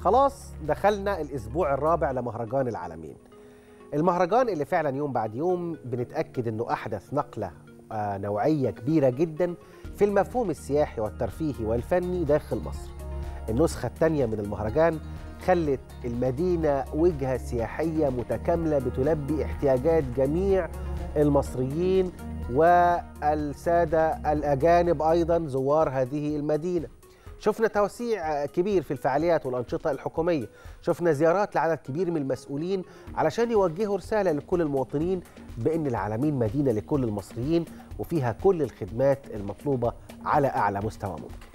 خلاص دخلنا الاسبوع الرابع لمهرجان العالمين المهرجان اللي فعلا يوم بعد يوم بنتاكد انه احدث نقله آه، نوعيه كبيره جدا في المفهوم السياحي والترفيهي والفني داخل مصر النسخه الثانيه من المهرجان خلت المدينه وجهه سياحيه متكامله بتلبي احتياجات جميع المصريين والساده الاجانب ايضا زوار هذه المدينه شفنا توسيع كبير في الفعاليات والأنشطة الحكومية شفنا زيارات لعدد كبير من المسؤولين علشان يوجهوا رسالة لكل المواطنين بأن العالمين مدينة لكل المصريين وفيها كل الخدمات المطلوبة على أعلى مستوى ممكن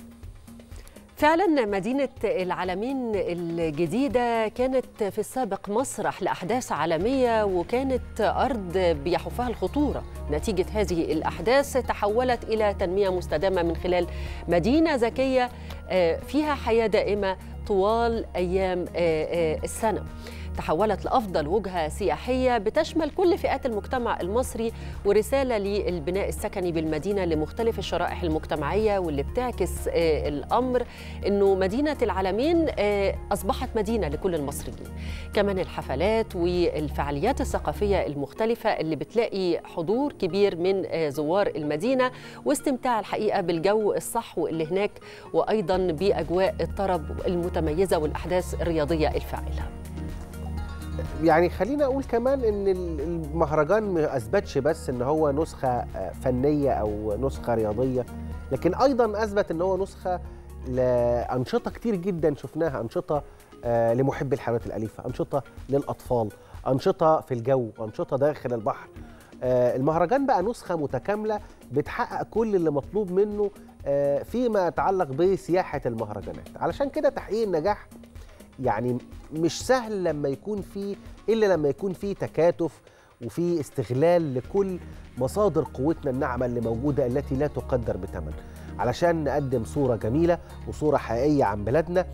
فعلا مدينة العالمين الجديدة كانت في السابق مسرح لأحداث عالمية وكانت أرض بيحفها الخطورة نتيجة هذه الأحداث تحولت إلى تنمية مستدامة من خلال مدينة ذكية فيها حياة دائمة طوال أيام السنة تحولت لأفضل وجهة سياحية بتشمل كل فئات المجتمع المصري ورسالة للبناء السكني بالمدينة لمختلف الشرائح المجتمعية واللي بتعكس الأمر أنه مدينة العالمين أصبحت مدينة لكل المصريين كمان الحفلات والفعاليات الثقافية المختلفة اللي بتلاقي حضور كبير من زوار المدينة واستمتاع الحقيقة بالجو الصحو اللي هناك وأيضا بأجواء الطرب المتميزة والأحداث الرياضية الفاعلة يعني خلينا اقول كمان ان المهرجان ما اثبتش بس ان هو نسخه فنيه او نسخه رياضيه لكن ايضا اثبت ان هو نسخه لانشطه كتير جدا شفناها انشطه لمحبي الحيوانات الاليفه انشطه للاطفال انشطه في الجو انشطه داخل البحر المهرجان بقى نسخه متكامله بتحقق كل اللي مطلوب منه فيما يتعلق بسياحه المهرجانات علشان كده تحقيق النجاح يعني مش سهل لما يكون في الا لما يكون في تكاتف وفي استغلال لكل مصادر قوتنا الناعمه اللي موجوده التي لا تقدر بثمن علشان نقدم صوره جميله وصوره حقيقيه عن بلدنا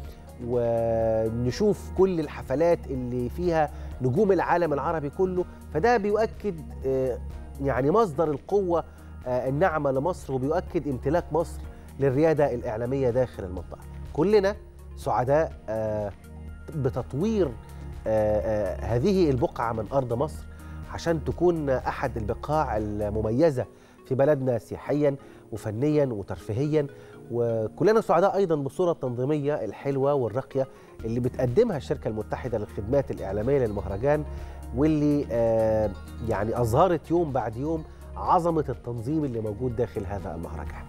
ونشوف كل الحفلات اللي فيها نجوم العالم العربي كله فده بيؤكد يعني مصدر القوه الناعمه لمصر وبيؤكد امتلاك مصر للرياده الاعلاميه داخل المنطقه كلنا سعداء بتطوير هذه البقعة من أرض مصر عشان تكون أحد البقاع المميزة في بلدنا سياحيا وفنيا وترفيهيا وكلنا سعداء أيضا بالصورة التنظيمية الحلوة والراقية اللي بتقدمها الشركة المتحدة للخدمات الإعلامية للمهرجان واللي يعني أظهرت يوم بعد يوم عظمة التنظيم اللي موجود داخل هذا المهرجان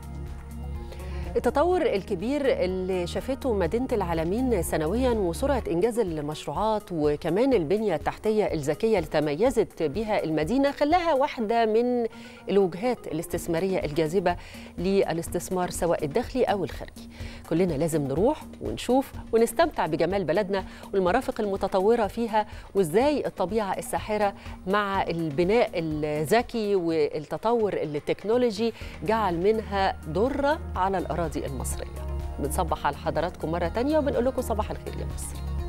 التطور الكبير اللي شافته مدينة العالمين سنويا وسرعة إنجاز المشروعات وكمان البنية التحتية الذكية اللي تميزت بها المدينة خلاها واحدة من الوجهات الاستثمارية الجاذبة للاستثمار سواء الداخلي أو الخارجي كلنا لازم نروح ونشوف ونستمتع بجمال بلدنا والمرافق المتطورة فيها وإزاي الطبيعة الساحرة مع البناء الذكي والتطور التكنولوجي جعل منها درة على الأرض الأراضي المصرية بنصبح على حضراتكم مرة تانية وبنقول لكم صباح الخير يا مصر